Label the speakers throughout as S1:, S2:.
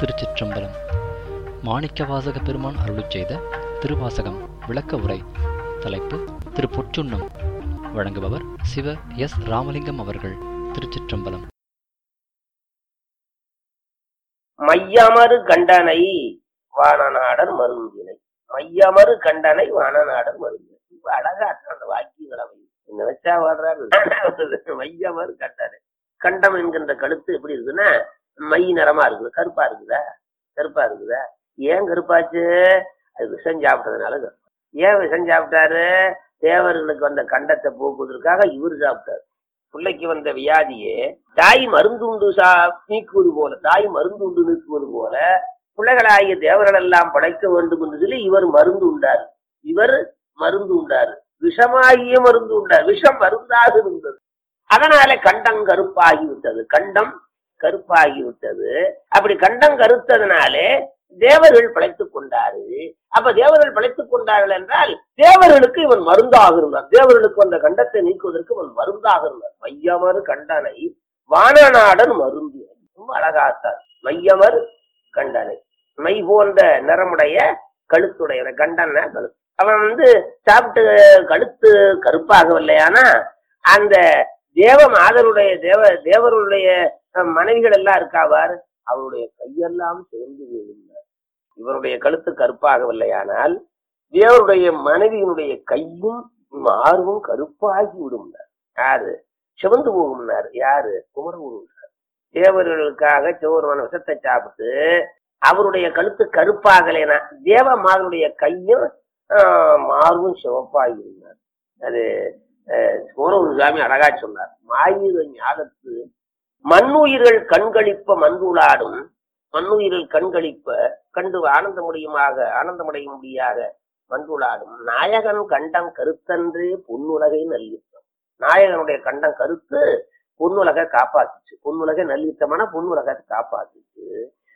S1: திருச்சிற்றம்பலம் மாணிக்கவாசக பெருமான் அருளிச் செய்த திருவாசகம் விளக்க உரை தலைப்பு திரு பொற்றுண்ணம் வழங்குபவர் சிவ எஸ் ராமலிங்கம் அவர்கள் திருச்சிற்றம்பலம்
S2: மையமறு கண்டனை வானநாடர் மருந்தினை மையமறு கண்டனை வானநாடர் மருந்தினை ரொம்ப அழகா இருக்கு அந்த வாக்கியங்களை நினைச்சா வர்றாரு மையமறு கண்டனை கண்டம் என்கின்ற கழுத்து எப்படி இருக்குன்னா மை நிறமா இருக்குது கருப்பா இருக்குதா கருப்பா இருக்குதா ஏன் கருப்பாச்சு அது விஷம் சாப்பிட்டதுனால கருப்பா. ஏன் விஷம் சாப்பிட்டாரு தேவர்களுக்கு வந்த கண்டத்தை போக்குவதற்காக இவர் சாப்பிட்டாரு பிள்ளைக்கு வந்த வியாதியே தாய் மருந்துண்டு சா நீக்குவது போல தாய் மருந்துண்டு நீக்குவது போல பிள்ளைகளாகிய தேவர்கள் எல்லாம் படைக்க வேண்டும் என்று சொல்லி இவர் மருந்து உண்டார் இவர் மருந்து உண்டார் விஷமாகிய மருந்து உண்டார் விஷம் மருந்தாக இருந்தது அதனால கண்டம் கருப்பாகி விட்டது கண்டம் கருப்பாகி விட்டது அப்படி கண்டம் கருத்ததுனாலே தேவர்கள் பிழைத்துக் கொண்டாரு அப்ப தேவர்கள் பிழைத்துக் கொண்டார்கள் என்றால் தேவர்களுக்கு இவன் மருந்தாக இருந்தான் தேவர்களுக்கு வந்த கண்டத்தை நீக்குவதற்கு இவன் மருந்தாக இருந்தான் மையமறு கண்டனை வானநாடன் மருந்து ரொம்ப அழகாத்தார் மையமர் கண்டனை மை போன்ற நிறமுடைய கழுத்துடைய கண்டன கழுத்து அவன் வந்து சாப்பிட்டு கழுத்து கருப்பாகவில்லையானா அந்த தேவ மாதருடைய தேவ தேவருடைய அஹ், மனைவிகள் எல்லாம் இருக்காவார் அவருடைய கையெல்லாம் சிவந்து போகின்றார் இவருடைய கழுத்து கருப்பாகவில்லையானால் தேவருடைய மனைவியினுடைய கையும் மார்பும் கருப்பாகி விடும்னார் யாரு சிவந்து போகும்னார் யாரு குமரகுருனார் தேவர்களுக்காக சிவருமான விஷத்தை சாப்பிட்டு அவருடைய கழுத்து கருப்பாகலைனா தேவ மாதனுடைய கையும் ஆஹ், மார்பும் சிவப்பாகி இருந்தார் அது குமரகுரு சாமி அழகா சொன்னார் மாயுத ஞானத்து மண்ணுயிர்கள் கண்களிப்ப மந்துளாடும் மண்ணுயிர்கள் கண்களிப்ப கண்டு ஆனந்த முடியுமாக ஆனந்தமடைய முடியாக மண்டுளாடும் நாயகன் கண்டம் கருத்தன்றே பொன்னுலகை நல்லித்தம் நாயகனுடைய கண்டம் கருத்து பொன்னுலகை காப்பாத்துச்சு பொன்னுலகை நல்லித்தமான பொன்னுலகத்தை காப்பாத்துச்சு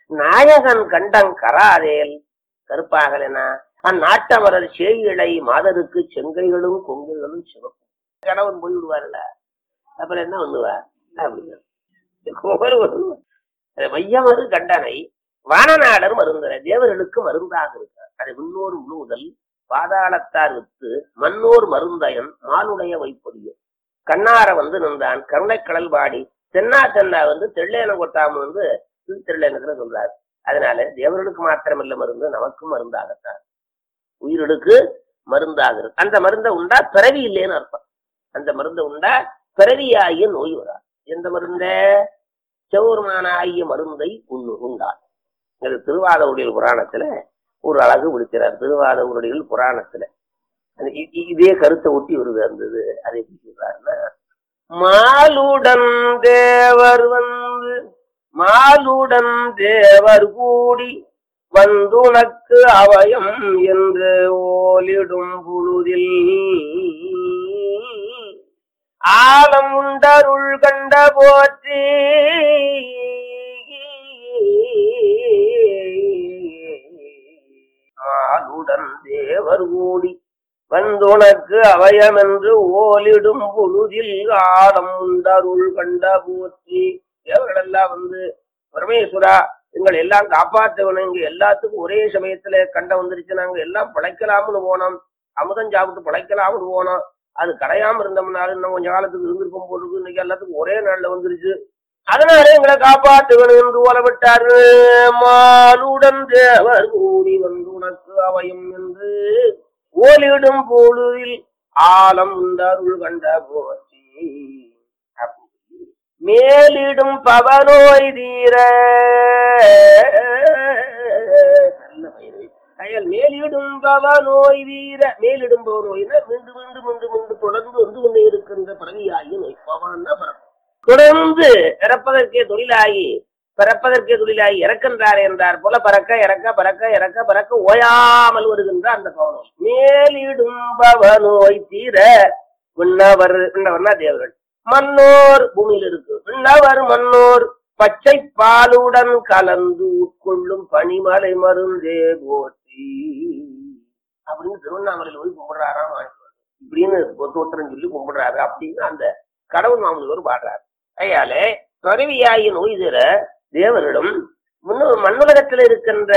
S2: நாயகன் கண்டம் கராதேல் கருப்பாகலனா அந்நாட்டவரர் சேயிழை மாதருக்கு செங்கைகளும் கொங்கைகளும் சிவக்கும் கணவன் போய்விடுவார்ல அப்புறம் என்ன பண்ணுவார் அப்படின்னு ஒரு ஒரு- அது மையமரு கண்டனை வானநாடர் மருந்தர தேவர்களுக்கு மருந்தாக இருக்கார் அதை முன்னோர் முழுவதல் பாதாளத்தார் வித்து மன்னோர் மருந்தயன் மானுடைய வைப்பொடியும் கண்ணார வந்து நின்றான் கருணைக்கடல் பாடி தென்னா தென்னா வந்து தெள்ளேன கொட்டாம வந்து திருத்தெள்ளேனத்துல சொல்றாரு அதனால தேவர்களுக்கு மாத்திரமல்ல மருந்து நமக்கும் மருந்தாகத்தான் உயிர்களுக்கு மருந்தாகிறது அந்த மருந்தை உண்டா பிறவி இல்லைன்னு அர்த்தம் அந்த மருந்தை உண்டா பிறவியாகிய நோய் வரா எந்த மருந்த செவ்வருமான ஆகிய மருந்தை உண்ணு உண்டார் இது திருவாதவுடியல் புராணத்துல ஒரு அழகு பிடிக்கிறார் திருவாதவுடியல் புராணத்துல அது இ- இ- இதே கருத்தை ஒட்டி வருது இருந்தது அதை எப்படி சொல்றாருன்னா மாலுடன் தேவர் வந்து மாலுடன் தேவர் கூடி வந்துனக்கு அவயம் என்று ஓலிடும் பொழுதில் ஆலம் உண்டருள் கண்ட போற்றி மாலுடன் தேவர் கூடி வந்துனக்கு அவயம் என்று ஓலிடும் பொழுதில் ஆலம் உண்டருள் கண்ட போற்றி தேவர்கள் எல்லாம் வந்து பரமேஸ்வரா எங்களை எல்லாம் காப்பாற்றவனும் இங்க எல்லாத்துக்கும் ஒரே சமயத்துல கண்ட வந்துருச்சு நாங்க எல்லாம் பிழைக்கலாம்னு போனோம் அமுதம் சாப்பிட்டு பிழைக்கலாம்னு போனோம் அது கரையாம இருந்தோம்னாலும் இன்னும் கொஞ்ச காலத்துக்கு இருந்திருப்போம் போடுறது இன்னைக்கு எல்லாத்துக்கும் ஒரே நாள்ல வந்துருச்சு அதனால எங்களை காப்பாற்றுவனும் என்று ஓலவிட்டாரு மாலுடன் தேவர் கூடி வந்து உனக்கு அவயம் என்று ஓலிடும் பொழுதில் ஆலம் உண்டருள் கண்ட போற்றி அப்படி மேலிடும் பவனோய் தீர நல்ல பயிரை. அயல் மேலிடும் பவனோய் வீர மேலிடும் பவனோய்னா மீண்டு மீண்டு மீண்டு மீண்டு தொடர்ந்து வந்து கொண்டே இருக்கின்ற பிறவியாகி நோய் பவான்னா பிறப்பு தொடர்ந்து இறப்பதற்கே தொழிலாகி பிறப்பதற்கே தொழிலாகி இறக்கின்றார் என்றார் போல பறக்க இறக்க பறக்க இறக்க பறக்க ஓயாமல் வருகின்ற அந்த பவனோய் மேலிடும் பவனோய் தீர விண்ணவர் விண்ணவர்னா தேவர்கள் மன்னோர் பூமியில் இருக்கு விண்ணவர் மன்னோர் பச்சை பாலுடன் கலந்து உட்கொள்ளும் பனிமலை மருந்தே போற்றி அப்படின்னு திருவண்ணாமலையில் போய் கும்பிடுறாராம் வாங்கிட்டு இப்படின்னு ஒருத்தரம் சொல்லி கும்பிடுறாரு அப்படின்னு அந்த கடவுள் மாமனிவர் பாடுறாரு ஐயாலே கருவியாயின் நோய் தர தேவரிடம் முன்னு மண்ணுலகத்தை மண்ணுலகத்துல இருக்கின்ற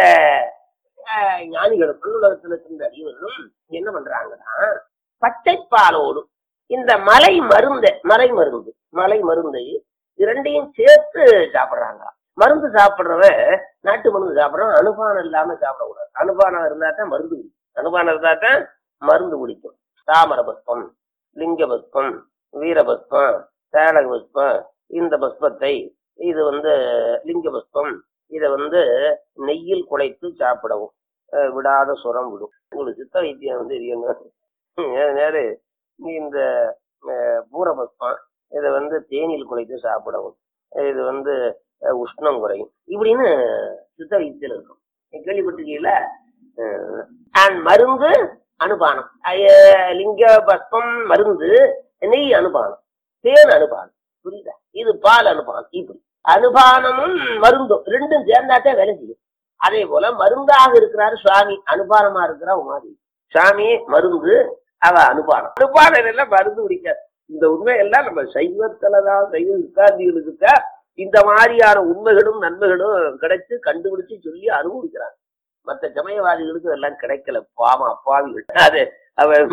S2: அஹ், ஞானிகளும் மண்ணுலகத்துல இருக்கின்ற அறிவர்களும் என்ன பண்றாங்கன்னா பச்சைப்பாலோடு இந்த மலை மருந்த மலை மருந்து மலை மருந்தை இரண்டையும் சேர்த்து சாப்பிடுறாங்க மருந்து சாப்பிடுறவன் நாட்டு மருந்து சாப்பிடுறவன் அனுபானம் இல்லாம சாப்பிடக்கூடாது அனுபானம் இருந்தா தான் மருந்து குடிக்கும் அனுபானம் இருந்தா தான் மருந்து குடிக்கும் தாமர பஸ்பம் லிங்க பஸ்பம் வீரபஸ்பம் சேலக பஸ்பம் இந்த பஸ்பத்தை இது வந்து லிங்க பஸ்பம் இதை வந்து நெய்யில் குழைத்து சாப்பிடவும் அஹ் விடாத சுரம் விடும் உங்களுக்கு சித்த வைத்தியம் வந்து தெரியணும் நேரு இந்த அஹ், பூரபஸ்பம் இதை வந்து தேனில் குழைத்து சாப்பிடவும் இது வந்து அஹ், உஷ்ணம் குறையும் இப்படின்னு சித்த வைத்தியம் இருக்கும் நீ கேள்விப்பட்டிருக்கீங்களா அஹ், and மருந்து அனுபானம் அஹ், லிங்க பஸ்பம் மருந்து நெய் அனுபானம் தேன் அனுபானம் புரியுதா இது பால் அனுபானம் இப்படி அனுபானமும் மருந்தும் ரெண்டும் சேர்ந்தாட்டே வேலை செய்யும் அதே போல மருந்தாக இருக்கிறாரு சுவாமி அனுபானமா இருக்கிறா உமாதி சாமி மருந்து அவ அனுபானம் அனுபானம் எல்லாம் மருந்து குடிக்காது இந்த உண்மையெல்லாம் நம்ம சைவத்துலதான் சைவ சித்தாந்திகளுக்கு தான் இந்த மாதிரியான உண்மைகளும் நன்மைகளும் கிடைச்சு கண்டுபிடிச்சு சொல்லி அனுபவிக்கிறாங்க மற்ற சமயவாதிகளுக்கு எல்லாம் கிடைக்கல பாவம் அப்பாவிகள் அது அவர்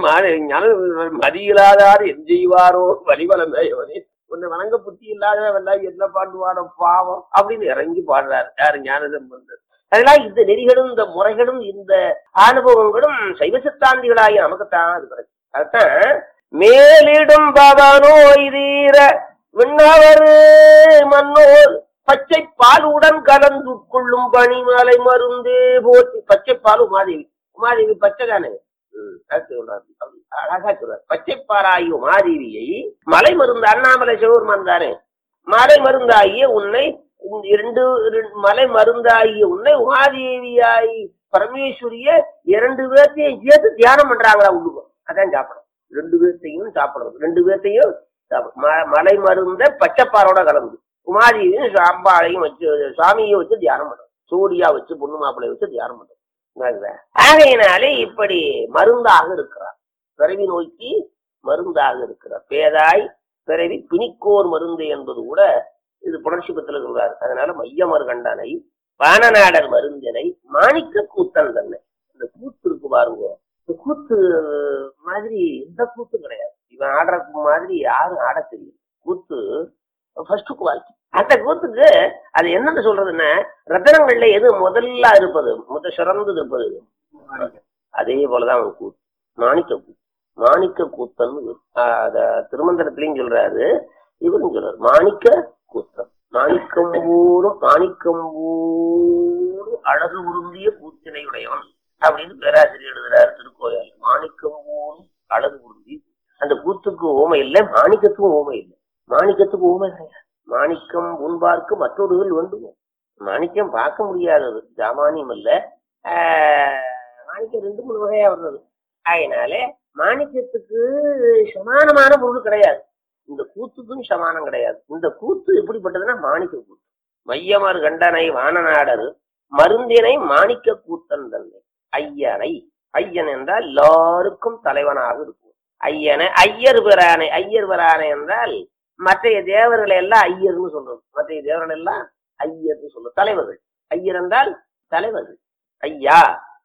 S2: மதியில்லாதார் என் செய்வாரோ வலிவலம் உன்னை வணங்க புத்தி இல்லாதவெல்லாம் என்ன பாடுவாரோ பாவம் அப்படின்னு இறங்கி பாடுறாரு யாரு ஞானசம்பந்தர் அதெல்லாம் இந்த நெறிகளும் இந்த முறைகளும் இந்த அனுபவங்களும் சைவ சித்தாந்திகளாகிய நமக்குத்தான் அது கிடைக்கும் அதுதான் மேலிடும் பவனோய் தீர விண்ணவர் மன்னோர் பச்சை பாலுடன் கலந்து கொள்ளும் பனிமலை மருந்தே போற்றி பச்சை பால் உமாதேவி உமாதேவி பச்சை தானே ம், அது சொல்றாரு. அப்படி அழகா சொல்றாரு பச்சை பாலாகி உமாதேவியை மலை மருந்து அண்ணாமலை சிவபெருமான் தானே மலை மருந்தாகிய உன்னை இந்த இரண்டு இரண்டு மலை மருந்தாகிய உன்னை உமாதேவியாய் பரமேஸ்வரிய இரண்டு பேர்த்தையும் சேர்த்து தியானம் பண்றாங்களா உள்ளுக்கு அதான் சாப்பிடும் ரெண்டு பேர்த்தையும் சாப்பிடணும் ரெண்டு பேர்த்தையும் சாப்பிடும் ம- மலை மருந்த பச்சைப்பாரோட கலந்து உமாதேவியும் சாம்பாளையும் வச்சு சுவாமியை வச்சு தியானம் பண்ணும் சூடியா வச்சு பொண்ணு மாப்பிளைய வச்சு தியானம் பண்ணும் அதுதான். ஆகையினாலே இப்படி மருந்தாக இருக்கிறார் பிறவி நோய்க்கு மருந்தாக இருக்கிறார் பேதாய் பிறவி பிணிக்கோர் மருந்து என்பது கூட இது புணர்ச்சிபத்தில் சொல்றாரு அதனால மையமர் கண்டனை வானநாடர் மருந்தினை மாணிக்க கூத்தன் தன்னை இந்த கூத்து இருக்கு பாருங்க இந்த கூத்து மாதிரி எந்த கூத்தும் கிடையாது இவன் ஆடுற மாதிரி யாரும் ஆட தெரியும் கூத்து ஃபர்ஸ்ட் குவாலிட்டி அந்த கூத்துக்கு அது என்னன்னு சொல்றதுன்னா ரத்தனங்கள்ல எது முதல்ல இருப்பது முத சிறந்து இருப்பது அதே போலதான் அவன் கூத்து மாணிக்க கூத்து மாணிக்க கூத்தன் அத திருமந்திரத்திலையும் சொல்றாரு இவரும் சொல்றாரு மாணிக்க கூத்தன் மாணிக்கம்பூரும் மாணிக்கம்பூரும் அழகு உருந்திய கூத்தினையுடையவன் அப்படின்னு பேராசிரியர் எழுதுறாரு திருக்கோயில் மாணிக்கம்பூரும் அழகு உருந்தி அந்த கூத்துக்கு ஓமை இல்லை மாணிக்கத்துக்கும் ஓமை இல்லை மாணிக்கத்துக்கு ஓமை கிடையாது மாணிக்கம் உண்பார்க்கு மற்றொருகள் வேண்டுமோ மாணிக்கம் பார்க்க முடியாதது ஜாமானியம் இல்ல ஆஹ், மாணிக்கம் ரெண்டு மூணு வகையா வர்றது அதனால மாணிக்கத்துக்கு சமானமான பொருள் கிடையாது இந்த கூத்துக்கும் சமானம் கிடையாது இந்த கூத்து எப்படிப்பட்டதுன்னா மாணிக்க கூத்து மையமர் கண்டனை வானநாடர் மருந்தினை மாணிக்க கூத்தன் தன்னை ஐயனை ஐயன் என்றால் எல்லாருக்கும் தலைவனாக இருக்கும் ஐயனை ஐயர் பிரானை ஐயர் பிரானை என்றால் மற்றைய தேவர்களை எல்லாம் ஐயர்னு சொல்றது மற்றைய தேவர்கள் எல்லாம் ஐயர்னு சொல்றது தலைவர்கள் ஐயர் என்றால் தலைவர்கள் ஐயா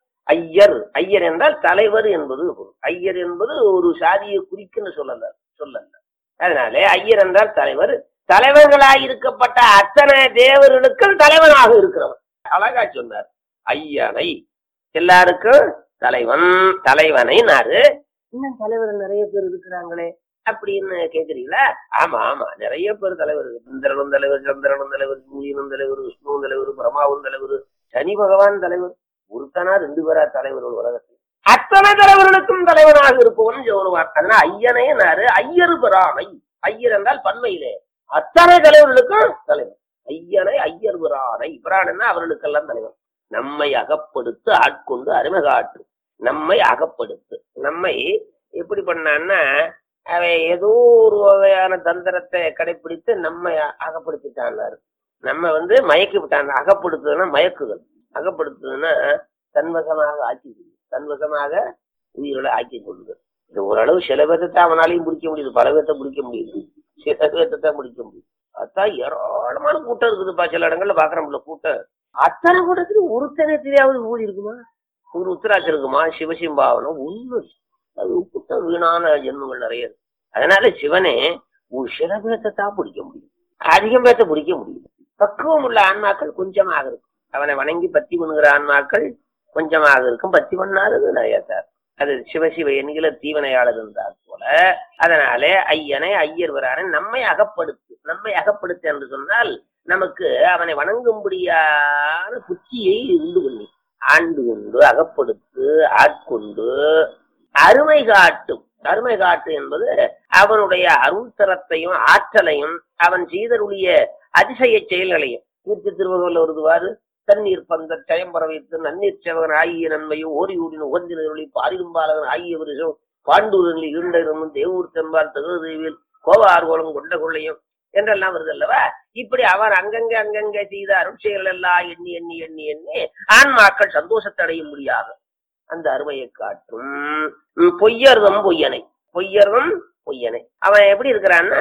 S2: ஐயர் ஐயர் என்றால் தலைவர் என்பது பொருள் ஐயர் என்பது ஒரு சாதியை குறிக்குன்னு சொல்லல சொல்லல அதனால ஐயர் என்றால் தலைவர் தலைவர்களாயிருக்கப்பட்ட அத்தனை தேவர்களுக்கும் தலைவனாக இருக்கிறவன் அழகா சொன்னார் ஐயனை எல்லாருக்கும் தலைவன் தலைவனை நாரு இன்னும் தலைவர் நிறைய பேர் இருக்கிறாங்களே அப்படின்னு கேக்குறீங்களா ஆமா ஆமா நிறைய பேர் தலைவர் இந்திரனும் தலைவர் சந்திரனும் தலைவர் சூரியனும் தலைவர் விஷ்ணுவும் தலைவர் பிரம்மாவும் தலைவர் சனி பகவான் தலைவர் ஒருத்தனா ரெண்டு பேரா தலைவர் ஒரு உலகத்தில் அத்தனை தலைவர்களுக்கும் தலைவனாக இருப்பவன் ஜோருவான் அதனால ஐயனே நாரு ஐயரு பிரானை ஐயர் என்றால் பன்மையிலே அத்தனை தலைவர்களுக்கும் தலைவர் ஐயனை ஐயர் பிரானை பிரானா அவர்களுக்கெல்லாம் தலைவர் நம்மை அகப்படுத்து ஆட்கொண்டு அருமை காட்டு நம்மை அகப்படுத்து நம்மை எப்படி பண்ணான்னா அவன் ஏதோ ஒரு வகையான தந்திரத்தை கடைபிடித்து நம்மை அ- அகப்படுத்திட்டான்னாரு நம்ம வந்து மயக்கி விட்டான் அகப்படுத்துதுன்னா மயக்குதல் அகப்படுத்துதுன்னா தன்வசமாக ஆக்கி தன்வசமாக உயிர்களை ஆக்கி கொள்ளுதல் இது ஓரளவு சில பேர்த்தை அவனாலையும் பிடிக்க முடியுது பல பேர்த்த பிடிக்க முடியுது சில பேர்த்த தான் பிடிக்க முடியுது அதான் ஏராளமான கூட்டம் இருக்குதுப்பா சில இடங்கள்ல பாக்குறோம்ல கூட்டம் அத்தனை கூட்டத்துல ஒருத்தனை தெரியாவது ஊதி இருக்குமா ஒரு உத்தராட்சி இருக்குமா சிவசிம்பாவனம் ஒண்ணு இல்ல. அது உப்புத்த வீணான ஜென்மங்கள் நிறைய இருக்கு அதனால சிவனே ஒரு சில பேர்த்தை தான் பிடிக்க முடியும் அதிகம் பேர்த்த பிடிக்க முடியும் பக்குவம் உள்ள ஆன்மாக்கள் கொஞ்சமாக இருக்கும் அவனை வணங்கி பத்தி பண்ணுகிற ஆன்மாக்கள் கொஞ்சமாக இருக்கும் பத்தி பண்ணாதது நிறைய சார் அது சிவசிவ என்கிற தீவனையாளர் இருந்தால் போல அதனாலே ஐயனை ஐயர் வரான நம்மை அகப்படுத்து நம்மை அகப்படுத்து என்று சொன்னால் நமக்கு அவனை வணங்கும்படியான புத்தியை உண்டு பண்ணி ஆண்டு கொண்டு அகப்படுத்து ஆட்கொண்டு அருமை காட்டும் அருமை காட்டு என்பது அவனுடைய அருள்தரத்தையும் ஆற்றலையும் அவன் செய்தருடைய அதிசய செயல்களையும் தீர்த்து திருவள்ளுவர் வருதுவாறு தண்ணீர் பந்த ஜெயம்பர வைத்து நன்னீர் சேவகன் ஆகிய நன்மையும் ஓரியூரின் உகந்தினொழி பாரிடும் பாலகன் ஆகிய விருஷம் பாண்டூரில் இருண்டரும் தேவூர் தெம்பால் தகுதேவியில் கோவார்கோலம் கொண்ட கொள்ளையும் என்றெல்லாம் வருது அல்லவா இப்படி அவர் அங்கங்க அங்கங்க செய்த அருட்செயல் எல்லாம் எண்ணி எண்ணி எண்ணி எண்ணி ஆன்மாக்கள் சந்தோஷத்தை அடைய முடியாது அந்த அருமையை காட்டும் உம், பொய்யர்தம் பொய்யனை பொய்யர்தம் பொய்யனை அவன் எப்படி இருக்கிறான்னா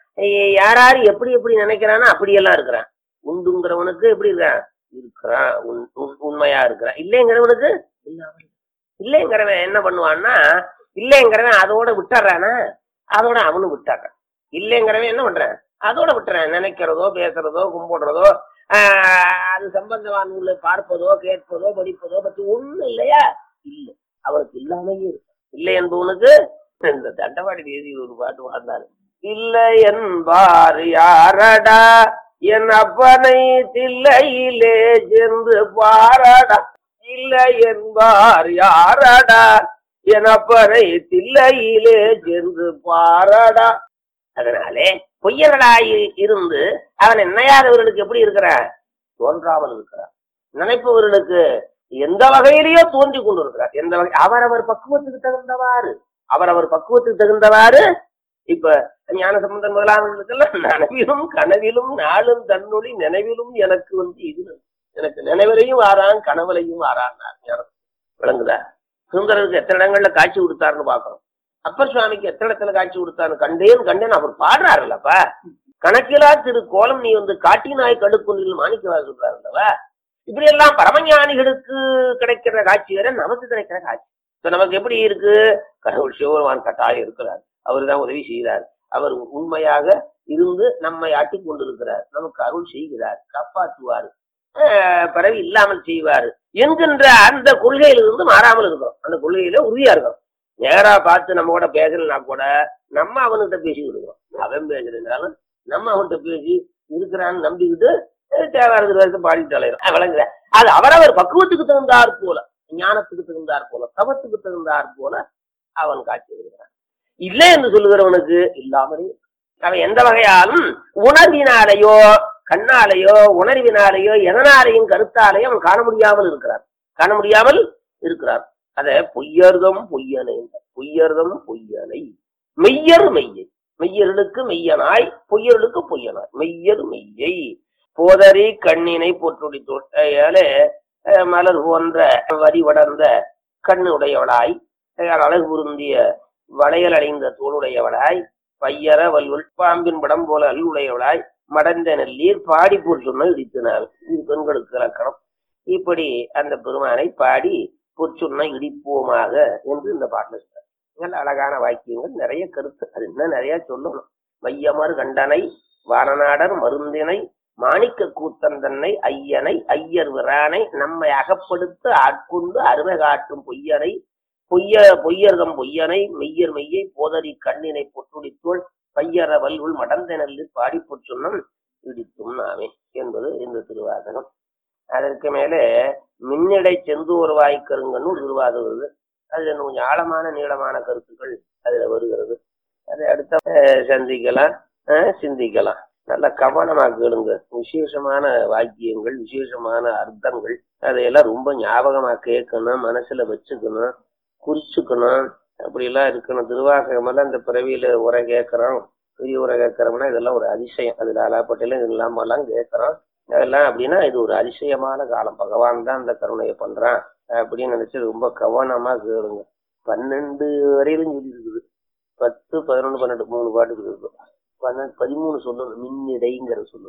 S2: ஏ- யார் யார் எப்படி எப்படி நினைக்கிறானோ அப்படியெல்லாம் இருக்கிறான் உண்டுங்கிறவனுக்கு எப்படி இருக்கான் இருக்கிறான் உண்- உண்- உண்மையா இருக்கிறான் இல்லைங்கிறவனுக்கு இல்லாம இருக்கான். இல்லைங்கிறவன் என்ன பண்ணுவான்னா இல்லைங்கிறவன் அதோட விட்டுறானா அதோட அவனும் விட்டுறான் இல்லைங்கிறவன் என்ன பண்றான் அதோட விட்டுறான் நினைக்கிறதோ பேசுறதோ கும்பிடுறதோ ஆஹ், அது சம்பந்தமான நூலை பார்ப்பதோ கேட்பதோ படிப்பதோ பத்தி ஒண்ணும் இல்லையா இல்லை அவனுக்கு இல்லாமையே இருக்கு இல்லை என்பவனுக்கு இந்த தண்டவாடி தேதி ஒரு பாட்டு வாழ்ந்தாரு இல்லை என்பார் யாரடா என் அப்பனை தில்லையிலே சென்று பாரடா இல்லை என்பார் யாரடா என் அப்பனை தில்லையிலே சென்று பாரடா அதனாலே பொய்யர்களாய் இருந்து அவன் என்னையாதவர்களுக்கு எப்படி இருக்கிறான் தோன்றாமல் இருக்கிறான் நினைப்பவர்களுக்கு எந்த வகையிலேயோ தோன்றி கொண்டு இருக்கிறார் எந்த வகை அவரவர் பக்குவத்துக்கு தகுந்தவாறு அவரவர் பக்குவத்துக்கு தகுந்தவாறு இப்ப ஞான சம்பந்தம் முதலாளர்களுக்கெல்லாம் நனவிலும் கனவிலும் நாளும் தன்னொழி நினைவிலும் எனக்கு வந்து இது எனக்கு நினைவிலையும் வாரான் கனவுலையும் வாரான் விளங்குதா சுந்தரருக்கு எத்தனை இடங்கள்ல காட்சி கொடுத்தாருன்னு பாக்குறோம் அப்பர் சுவாமிக்கு எத்தனை இடத்துல காட்சி கொடுத்தாரு கண்டேன் கண்டேன் அவர் பாடுறாருல்லப்பா கணக்கிலா திரு கோலம் நீ வந்து காட்டினாய் கடுக்குன்றில் மாணிக்கவா சொல்றாருல்லவா இப்படி எல்லாம் பரமஞானிகளுக்கு கிடைக்கிற காட்சி வேற நமக்கு கிடைக்கிற காட்சி இப்ப நமக்கு எப்படி இருக்கு கடவுள் சிவபெருமான் கட்டாயம் இருக்கிறார் அவர் தான் உதவி செய்கிறார் அவர் உண்மையாக இருந்து நம்மை ஆட்டிக் கொண்டிருக்கிறார் நமக்கு அருள் செய்கிறார் காப்பாற்றுவார் ஆஹ் பிறவி இல்லாமல் செய்வார் என்கின்ற அந்த கொள்கையிலிருந்து மாறாமல் இருக்கும் அந்த கொள்கையில உறுதியா இருக்கும் நேரா பார்த்து நம்ம கூட பேசலனா கூட நம்ம அவன்கிட்ட பேசி விடுவோம் அவன் பேசுறதுனாலும் நம்ம அவன்கிட்ட பேசி இருக்கிறான்னு நம்பிக்கிட்டு அஹ் தேவாரத்து வரைக்கும் பாடிட்டு அலையிறோம் விளங்குற அது அவரவர் பக்குவத்துக்கு தகுந்தாற் போல ஞானத்துக்கு தகுந்தாற் போல தவத்துக்கு தகுந்தாற் போல அவன் காட்சி வருகிறான் இல்லை என்று சொல்லுகிறவனுக்கு இல்லாமலே இருக்கு. அவன் எந்த வகையாலும் உணர்வினாலேயோ கண்ணாலேயோ உணர்வினாலேயோ எதனாலேயும் கருத்தாலேயோ அவன் காண முடியாமல் இருக்கிறான் காண முடியாமல் இருக்கிறான் அத பொய்யர்தம் பொய்யனை பொய்யர்தம் பொய்யனை மெய்யர் மெய்யை மெய்யர்களுக்கு மெய்யனாய் பொய்யர்களுக்கு பொய்யனாய் மெய்யர் மெய்யை போதரி கண்ணினை போற்றுடி தொட்டையாலே அஹ், மலர் போன்ற வரி வளர்ந்த கண்ணுடையவளாய் அஹ், அழகு பொருந்திய வளையல் அடைந்த தோளுடையவளாய் பையர வல்வல் பாம்பின் படம் போல அல்லுடையவளாய் மடந்த நெல்லீர் பாடி போர் சொன்ன இடித்தினார் இது பெண்களுக்கு இலக்கணம் இப்படி அந்த பெருமானை பாடி பொற்சொன்ன இடிப்போமாக என்று இந்த பாட்டுல சொல்றார் நல்ல அழகான வாக்கியங்கள் நிறைய கருத்து அது இன்னும் நிறைய சொல்லணும் மையமர் கண்டனை வானநாடர் மருந்தினை மாணிக்க கூத்தன் தன்னை ஐயனை ஐயர் விரானை நம்மை அகப்படுத்த ஆட்கொண்டு அருமை காட்டும் பொய்யனை பொய்ய பொய்யர்தம் பொய்யனை மெய்யர் மெய்யை போதரி கண்ணினை பொற்றுடித்தோள் பையர வல்வுள் மடந்த நெல்லில் பாடி பொற்சொன்னம் இடித்தும் நாமே என்பது இந்த திருவாசகம் அதற்கு மேலே மின்னிடை செந்தூர் வாய்க்கருங்கன்னு ஒரு திருவாசகம் வருது அதுல இன்னும் கொஞ்சம் ஆழமான நீளமான கருத்துக்கள் அதுல வருகிறது அதை அடுத்த அஹ், சந்திக்கலாம் அஹ், சிந்திக்கலாம் நல்ல கவனமா கேளுங்க விசேஷமான வாக்கியங்கள் விசேஷமான அர்த்தங்கள் அதையெல்லாம் ரொம்ப ஞாபகமா கேட்கணும் மனசுல வச்சுக்கணும் குறிச்சுக்கணும் அப்படி எல்லாம் இருக்கணும் திருவாசகம் எல்லாம் இந்த பிறவியில உரை கேட்கறோம் பெரிய உரை கேட்கறோம்னா இதெல்லாம் ஒரு அதிசயம் அதுல அலாப்பட்டில இல்லாம எல்லாம் கேட்கறோம் அதெல்லாம் அப்படின்னா இது ஒரு அதிசயமான காலம் பகவான் தான் அந்த கருணையை பண்றான் அப்படின்னு நினைச்சு ரொம்ப கவனமா கேளுங்க பன்னெண்டு வரையிலும் சொல்லி இருக்குது பத்து பதினொன்று பன்னெண்டு மூணு பாட்டுக்கு இருக்கு பன்னெண்டு பதிமூணு சொல்லணும் மின்னிடைங்கிற சொல்லணும்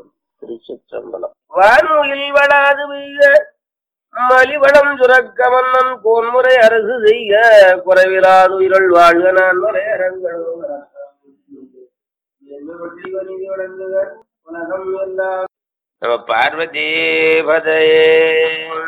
S2: திருச்சிற்றம்பலம் வானுயில் வளாது பெய்க மலிவளம் சுரக்க மன்னன் கோன்முறை அரசு செய்க குறைவிலாது உயிரல் வாழ்க நான் மலையரங்களும் உலகம் எல்லாம் நம பார்வதி பதையே